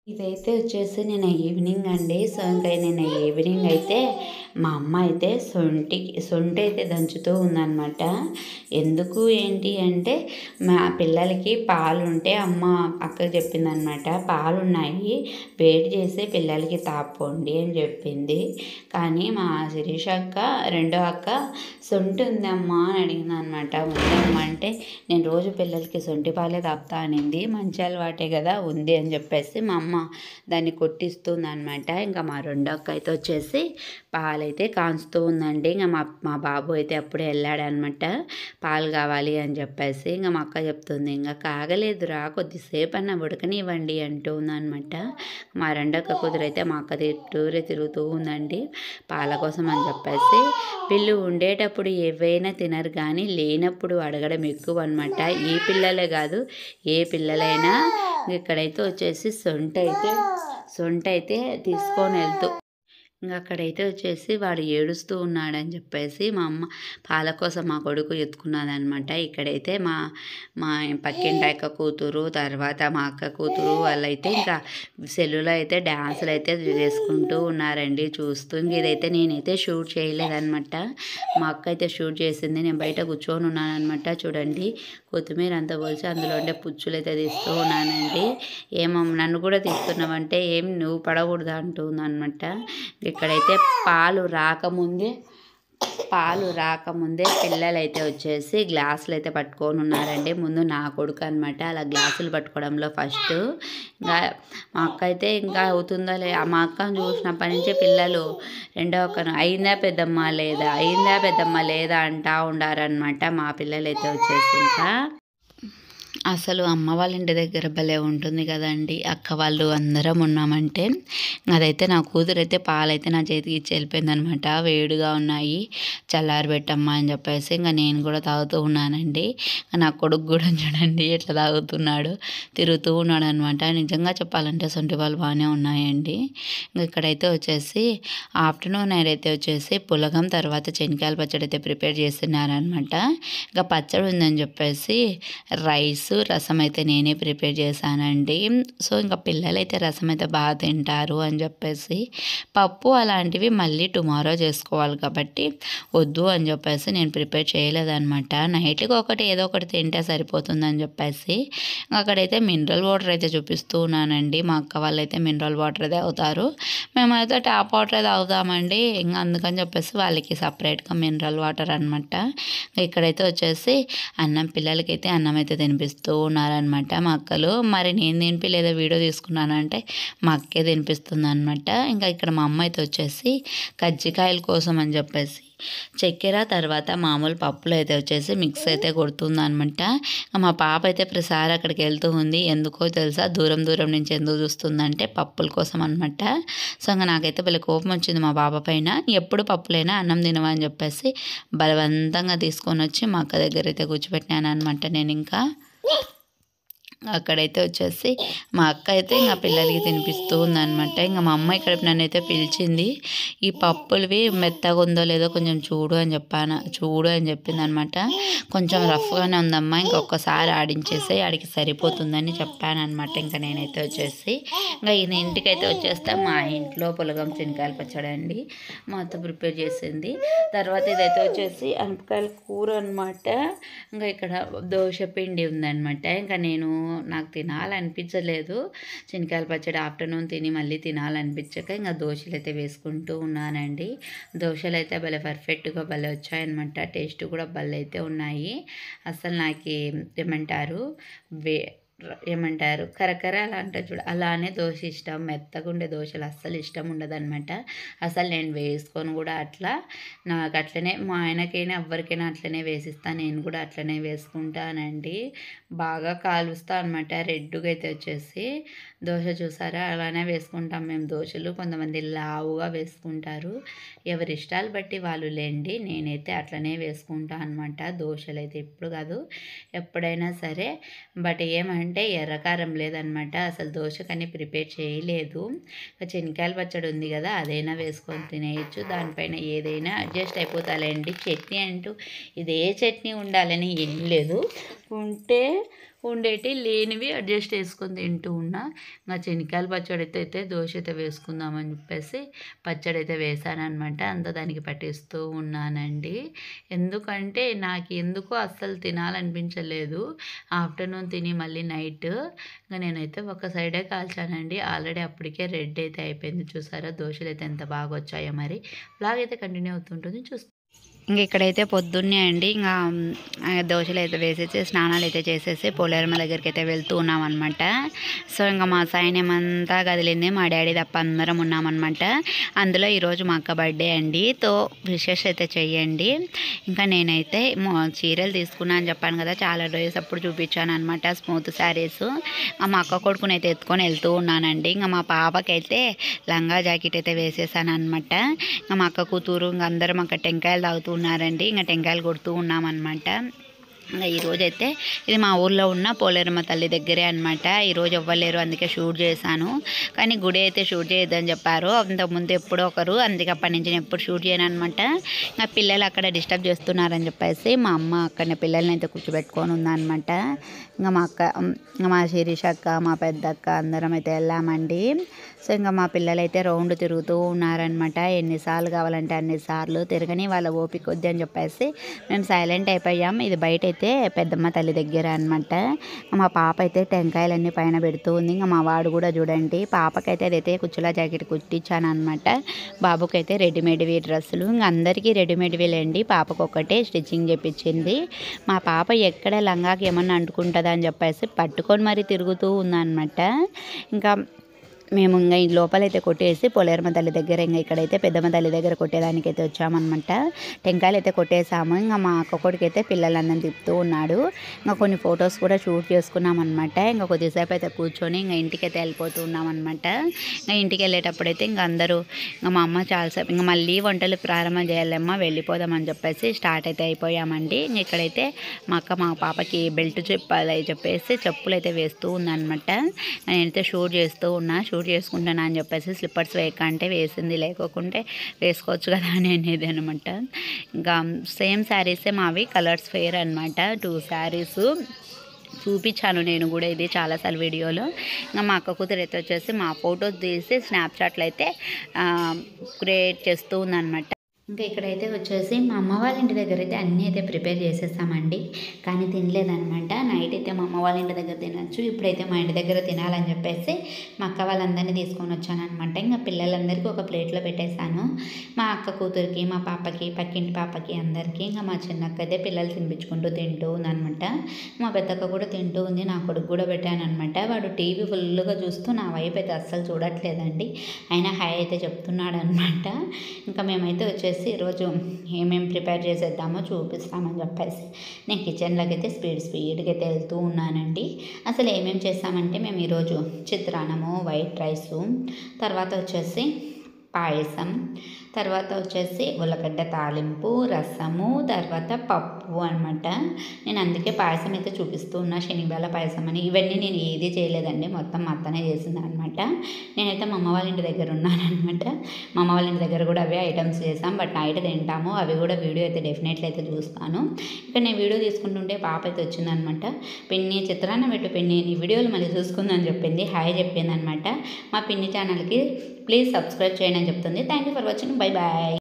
ఇదైతే వచ్చేసి నేను ఈవినింగ్ అండి సో ఇంకా నేను ఈవినింగ్ అయితే మా అమ్మ అయితే సొంటి సొంటి అయితే దంచుతూ ఉందన్నమాట ఎందుకు ఏంటి అంటే మా పిల్లలకి పాలు ఉంటే అమ్మ అక్కకి చెప్పిందనమాట పాలు ఉన్నాయి వేడి చేసి పిల్లలకి తాపోండి అని చెప్పింది కానీ మా శిరీష అక్క రెండో అక్క సొంటి ఉందమ్మా అని అడిగింది అనమాట ఉందమ్మా అంటే నేను రోజు పిల్లలకి సొంటి పాలే తాపుతా అనింది మంచి అలవాటే కదా ఉంది అని చెప్పేసి మా అమ్మ దాన్ని కొట్టిస్తుంది అనమాట ఇంకా మా రెండో అక్క అయితే వచ్చేసి పాలైతే కాంచుతూ ఉందండి ఇంకా మా మా బాబు అయితే అప్పుడే వెళ్ళాడనమాట పాలు కావాలి అని చెప్పేసి ఇంకా మా అక్క చెప్తుంది ఇంకా కాగలేదురా కొద్దిసేపు అన్న ఉడకనివ్వండి అంటూ ఉందనమాట మా రెండక్క కుదిరైతే మా అక్క తిట్టూరే తిరుగుతూ ఉందండి పాల కోసం అని చెప్పేసి వీళ్ళు ఉండేటప్పుడు ఏవైనా తినరు కానీ లేనప్పుడు అడగడం ఎక్కువ అనమాట ఈ పిల్లలే కాదు ఏ పిల్లలైనా ఇక్కడైతే వచ్చేసి సొంట అయితే సొంట అయితే తీసుకొని వెళ్తూ ఇంకా అక్కడైతే వచ్చేసి వాడు ఏడుస్తూ ఉన్నాడని చెప్పేసి మా అమ్మ పాల కోసం మా కొడుకు ఎత్తుకున్నదనమాట ఇక్కడైతే మా మా పక్కింటి అక్క కూతురు తర్వాత మా అక్క కూతురు వాళ్ళైతే ఇంకా సెల్లులో అయితే డ్యాన్సులు అయితే చేసుకుంటూ ఉన్నారండి చూస్తూ ఇంక ఇదైతే నేనైతే షూట్ చేయలేదన్నమాట మా అక్క అయితే షూట్ చేసింది నేను బయట కూర్చొని ఉన్నానమాట చూడండి కొత్తిమీర అంతా పోల్చి అందులో ఉండే పుచ్చులు అయితే తీస్తూ ఉన్నానండి ఏమో నన్ను కూడా తీస్తున్నావంటే ఏం నువ్వు పడకూడదు అంటుంది అనమాట ఇక్కడైతే పాలు రాకముందే పాలు రాకముందే పిల్లలు అయితే వచ్చేసి గ్లాసులు అయితే పట్టుకొని ఉన్నారండి ముందు నా కొడుకు అనమాట అలా గ్లాసులు పట్టుకోవడంలో ఫస్ట్ ఇంకా మా అక్క అయితే ఇంకా అవుతుందా లే మా అక్కను చూసినప్పటి నుంచి పిల్లలు రెండో అక్కను అయిందా పెద్దమ్మ లేదా అయిందా పెద్దమ్మ లేదా అంటా ఉండారనమాట మా పిల్లలు అయితే వచ్చేసి ఇంకా అసలు అమ్మ వాళ్ళ ఇంటి దగ్గర భలే ఉంటుంది కదండి అక్క వాళ్ళు అందరం ఉన్నామంటే అదైతే నా కూతురు అయితే పాలైతే నా చేతికి ఇచ్చి వెళ్ళిపోయిందనమాట వేడిగా ఉన్నాయి చల్లారి పెట్టమ్మా అని చెప్పేసి ఇంకా నేను కూడా తాగుతూ ఉన్నానండి నా కొడుకు కూడా చూడండి ఎట్లా తాగుతున్నాడు తిరుగుతూ ఉన్నాడు అనమాట నిజంగా చెప్పాలంటే సొంటి వాళ్ళు బాగానే ఉన్నాయండి ఇంకా ఇక్కడైతే వచ్చేసి ఆఫ్టర్నూన్ అయితే వచ్చేసి పులగం తర్వాత చెనికాయల పచ్చడి అయితే ప్రిపేర్ చేస్తున్నారనమాట ఇంకా పచ్చడి ఉందని చెప్పేసి రైస్ రసం అయితే నేనే ప్రిపేర్ చేశానండి సో ఇంకా పిల్లలైతే రసం అయితే బాగా తింటారు అని చెప్పేసి పప్పు అలాంటివి మళ్ళీ టుమారో చేసుకోవాలి కాబట్టి వద్దు అని చెప్పేసి నేను ప్రిపేర్ చేయలేదన్నమాట నైట్కి ఒకటి ఏదో ఒకటి తింటే సరిపోతుందని చెప్పేసి అక్కడైతే మినరల్ వాటర్ అయితే చూపిస్తూ ఉన్నానండి మా అక్క వాళ్ళైతే మినరల్ వాటర్ తాగుతారు మేమైతే ట్యాప్ వాటర్ తాగుతామండి ఇంకా అందుకని చెప్పేసి వాళ్ళకి సపరేట్గా మినరల్ వాటర్ అనమాట ఇక్కడైతే వచ్చేసి అన్నం పిల్లలకైతే అన్నం అయితే తినిపిస్తూ ఉన్నారనమాట మా అక్కలు మరి నేను తినిపించలేదా వీడియో తీసుకున్నానంటే మా అక్కే తినిపిస్తుంది అనమాట ఇంకా ఇక్కడ మా అమ్మ అయితే వచ్చేసి కజ్జికాయల కోసం అని చెప్పేసి చక్కెర తర్వాత మామూలు పప్పులు అయితే వచ్చేసి మిక్స్ అయితే కొడుతుంది అనమాట మా పాప అయితే ప్రతిసారి అక్కడికి వెళ్తూ ఉంది ఎందుకో తెలుసా దూరం దూరం నుంచి ఎందుకు చూస్తుందంటే పప్పుల కోసం అనమాట సో ఇంకా నాకైతే భలే కోపం వచ్చింది మా బాబా పైన ఎప్పుడు పప్పులైనా అన్నం తినవా అని చెప్పేసి బలవంతంగా తీసుకొని వచ్చి మా అక్క దగ్గర అయితే కూర్చోబెట్టినాను అనమాట నేను ఇంకా అక్కడైతే వచ్చేసి మా అక్క అయితే ఇంకా పిల్లలకి తినిపిస్తూ ఉందనమాట ఇంకా మా అమ్మ ఇక్కడ నన్ను అయితే పిలిచింది ఈ పప్పులవి మెత్తగా ఉందో లేదో కొంచెం చూడు అని చెప్పాను చూడు అని చెప్పింది అనమాట కొంచెం రఫ్గానే ఉందమ్మా ఇంకొకసారి ఆడించేసి ఆడికి సరిపోతుందని చెప్పాను అనమాట ఇంకా నేనైతే వచ్చేసి ఇంకా ఈయన ఇంటికైతే వచ్చేస్తే మా ఇంట్లో పులగం శనకాయలు పచ్చడి అండి మా అత్త ప్రిపేర్ చేసింది తర్వాత ఇదైతే వచ్చేసి అనపకాయల కూర అనమాట ఇంకా ఇక్కడ దోశ పిండి ఉందన్నమాట ఇంకా నేను నాకు తినాలనిపించలేదు శనకాయల పచ్చడి ఆఫ్టర్నూన్ తిని మళ్ళీ తినాలనిపించక ఇంకా దోశలు అయితే వేసుకుంటూ ఉన్నానండి దోశలు అయితే భలే పర్ఫెక్ట్గా భలే వచ్చాయన్నమాట టేస్ట్ కూడా భలే అయితే ఉన్నాయి అసలు నాకు ఏమంటారు వే ఏమంటారు కరకర అలా అంటారు చూడ అలానే దోశ ఇష్టం మెత్తగా ఉండే దోశలు అస్సలు ఇష్టం ఉండదన్నమాట అసలు నేను వేసుకొని కూడా అట్లా నాకు అట్లనే మా ఆయనకైనా ఎవరికైనా అట్లనే వేసిస్తాను నేను కూడా అట్లనే వేసుకుంటానండి బాగా కాలుస్తా అనమాట రెడ్డుగా అయితే వచ్చేసి దోశ చూసారా అలానే వేసుకుంటాం మేము దోశలు కొంతమంది లావుగా వేసుకుంటారు ఎవరి ఇష్టాలు బట్టి వాళ్ళు లేండి నేనైతే అట్లనే వేసుకుంటా అనమాట దోశలు అయితే ఎప్పుడు కాదు ఎప్పుడైనా సరే బట్ ఏమంటే ఎర్రకారం లేదనమాట అసలు దోశకని ప్రిపేర్ చేయలేదు శనకాయల పచ్చడి ఉంది కదా అదైనా వేసుకొని తినేయచ్చు దానిపైన ఏదైనా అడ్జస్ట్ అయిపోతాలేండి చట్నీ అంటూ ఇదే చట్నీ ఉండాలని ఏం లేదు ఉంటే ఉండేటి లేనివి అడ్జస్ట్ చేసుకొని తింటూ ఉన్నా ఇంకా శనక్కాయల పచ్చడి అయితే అయితే దోశ అయితే వేసుకుందామని చెప్పేసి పచ్చడి అయితే వేసాను అనమాట అంతా దానికి పట్టిస్తూ ఉన్నానండి ఎందుకంటే నాకు ఎందుకో అస్సలు తినాలనిపించలేదు ఆఫ్టర్నూన్ తిని మళ్ళీ నైట్ ఇంకా నేనైతే ఒక సైడే కాల్చానండి ఆల్రెడీ అప్పటికే రెడ్ అయితే అయిపోయింది చూసారా దోశలు అయితే ఎంత బాగా వచ్చాయో మరి బ్లాగ్ అయితే కంటిన్యూ అవుతుంటుంది చూస్తాను ఇంక ఇక్కడైతే పొద్దున్నే అండి ఇంకా ఆ, దోశలు అయితే వేసేసి స్నానాలు అయితే చేసేసి పోలేరమ్మ దగ్గరికి అయితే వెళ్తూ ఉన్నామన్నమాట సో ఇంకా మా సైన్యం అంతా కదిలింది మా డాడీ తప్ప అందరం ఉన్నామన్నమాట అందులో ఈరోజు మా అక్క బర్త్డే అండి తో విషెస్ అయితే చెయ్యండి ఇంకా నేనైతే మొ- చీరలు తీసుకున్నా అని చెప్పాను కదా చాలా డ్రెస్ అప్పుడు చూపించాను అనమాట స్మూత్ శారీస్ మా అక్క కొడుకుని అయితే ఎత్తుకొని వెళ్తూ ఉన్నానండి ఇంకా మా పాపకైతే లంగా జాకెట్ అయితే వేసేసాను అనమాట ఇంకా మా అక్క కూతురు ఇంకా అందరం అక్కడ టెంకాయలు తాగుతూ ఉన్నారండి ఇంకా టెంకాయలు కొడుతూ ఉన్నామన్నమాట ఇంకా ఈరోజు అయితే ఇది మా ఊర్లో ఉన్న పోలేరమ్మ తల్లి దగ్గరే అనమాట ఈరోజు ఇవ్వలేరు అందుకే షూట్ చేశాను కానీ గుడి అయితే షూట్ చేయొద్దని చెప్పారు అంతకుముందు ఎప్పుడో ఒకరు అందుకే అప్పటి నుంచి నేను ఎప్పుడు షూట్ చేయను అనమాట ఇంకా పిల్లలు అక్కడ డిస్టర్బ్ చేస్తున్నారని చెప్పేసి మా అమ్మ అక్కడ పిల్లల్ని అయితే కూర్చోబెట్టుకొని ఉందన్నమాట ఇంకా మా అక్క ఇంకా మా శిరీష అక్క మా పెద్ద అక్క అందరం అయితే వెళ్ళామండి సో ఇంకా మా పిల్లలు అయితే రౌండ్ తిరుగుతూ ఉన్నారనమాట ఎన్నిసార్లు కావాలంటే అన్నిసార్లు తిరగని వాళ్ళ ఓపిక వద్దు అని చెప్పేసి మేము సైలెంట్ అయిపోయాం ఇది బయట అయితే పెద్దమ్మ తల్లి దగ్గర అనమాట మా పాప అయితే టెంకాయలన్నీ పైన పెడుతూ ఉంది ఇంకా మా వాడు కూడా చూడండి పాపకైతే అదైతే కుచ్చులా జాకెట్ కుట్టించాను అనమాట బాబుకైతే రెడీమేడ్వి డ్రెస్సులు ఇంకా అందరికీ రెడీమేడ్వి లేండి పాపకు ఒక్కటే స్టిచ్చింగ్ చేపించింది మా పాప ఎక్కడ లంగాకి ఏమన్నా అంటుకుంటుందా అని చెప్పేసి పట్టుకొని మరీ తిరుగుతూ ఉందన్నమాట ఇంకా మేము ఇంకా ఈ లోపలైతే కొట్టేసి పొలేరమ్మ తల్లి దగ్గర ఇంకా ఇక్కడైతే పెద్దమ్మ తల్లి దగ్గర కొట్టేదానికి అయితే వచ్చామన్నమాట టెంకాయలు అయితే కొట్టేసాము ఇంకా మా అక్క కొడుకు అయితే పిల్లలందరిని తిప్పుతూ ఉన్నాడు ఇంకా కొన్ని ఫొటోస్ కూడా షూట్ చేసుకున్నాం అనమాట ఇంకా కొద్దిసేపు అయితే కూర్చొని ఇంకా ఇంటికి అయితే వెళ్ళిపోతూ ఉన్నాం అనమాట ఇంకా ఇంటికి వెళ్ళేటప్పుడు అయితే ఇంకా అందరూ ఇంకా మా అమ్మ చాలాసేపు ఇంకా మళ్ళీ వంటలు ప్రారంభం చేయాలమ్మా వెళ్ళిపోదామని చెప్పేసి స్టార్ట్ అయితే అయిపోయామండి ఇంక ఇక్కడైతే మా అక్క మా పాపకి బెల్ట్ చెప్పాలి చెప్పేసి చెప్పులు అయితే వేస్తూ ఉందన్నమాట నేనైతే షూట్ చేస్తూ ఉన్నా షూట్ చేసుకుంటాను అని చెప్పేసి స్లిప్పర్స్ వేయక అంటే వేసింది లేకోకుంటే వేసుకోవచ్చు కదా అని అనేది అనమాట ఇంకా సేమ్ శారీసే మావి కలర్స్ ఫేర్ అనమాట టూ శారీస్ చూపించాను నేను కూడా ఇది చాలాసార్లు వీడియోలో ఇంకా మా అక్క కూతురు అయితే వచ్చేసి మా ఫొటోస్ తీసి స్నాప్చాట్లు అయితే క్రియేట్ చేస్తూ ఉందన్నమాట ఇంకా ఇక్కడైతే వచ్చేసి మా అమ్మ వాళ్ళ ఇంటి దగ్గర అయితే అన్నీ అయితే ప్రిపేర్ చేసేసామండి కానీ తినలేదనమాట నైట్ అయితే మా అమ్మ వాళ్ళ ఇంటి దగ్గర తినచ్చు ఇప్పుడైతే మా ఇంటి దగ్గర తినాలని చెప్పేసి మా అక్క వాళ్ళందరినీ తీసుకొని వచ్చానమాట ఇంకా పిల్లలందరికీ ఒక ప్లేట్లో పెట్టేశాను మా అక్క కూతురికి మా పాపకి పక్కింటి పాపకి అందరికీ ఇంకా మా చిన్నక్క అయితే పిల్లలు తినిపించుకుంటూ తింటూ ఉందనమాట మా పెద్దక్క కూడా తింటూ ఉంది నా కొడుకు కూడా పెట్టాను అనమాట వాడు టీవీ ఫుల్గా చూస్తూ నా వైపు అయితే అస్సలు చూడట్లేదండి అయినా హాయ్ అయితే చెప్తున్నాడు అనమాట ఇంకా మేమైతే వచ్చేసి ఈరోజు ఏమేమి ప్రిపేర్ చేసేద్దామో చూపిస్తామని చెప్పేసి నేను కిచెన్లోకి అయితే స్పీడ్ స్పీడ్గా అయితే వెళ్తూ ఉన్నానండి అసలు ఏమేమి చేస్తామంటే మేము ఈరోజు చిత్రాన్నము వైట్ రైసు తర్వాత వచ్చేసి పాయసం తర్వాత వచ్చేసి ఉల్లగడ్డ తాలింపు రసము తర్వాత పప్పు అనమాట నేను అందుకే పాయసం అయితే చూపిస్తూ ఉన్నా శనిబెల్ల పాయసం అని ఇవన్నీ నేను ఏది చేయలేదండి మొత్తం మా అత్తనే చేసింది అనమాట నేనైతే మా అమ్మ వాళ్ళ ఇంటి దగ్గర ఉన్నానమాట మా అమ్మ వాళ్ళ ఇంటి దగ్గర కూడా అవే ఐటమ్స్ చేసాం బట్ నైట్ తింటాము అవి కూడా వీడియో అయితే డెఫినెట్లీ అయితే చూస్తాను ఇక్కడ నేను వీడియో తీసుకుంటుంటే పాప అయితే వచ్చిందనమాట పిన్ని చిత్రాన్న పెట్టు పిన్ని నీ వీడియోలు మళ్ళీ చూసుకుందని చెప్పింది హాయ్ చెప్పింది అనమాట మా పిన్ని ఛానల్కి ప్లీజ్ సబ్స్క్రైబ్ చేయండి అని చెప్తుంది thank you for watching bye bye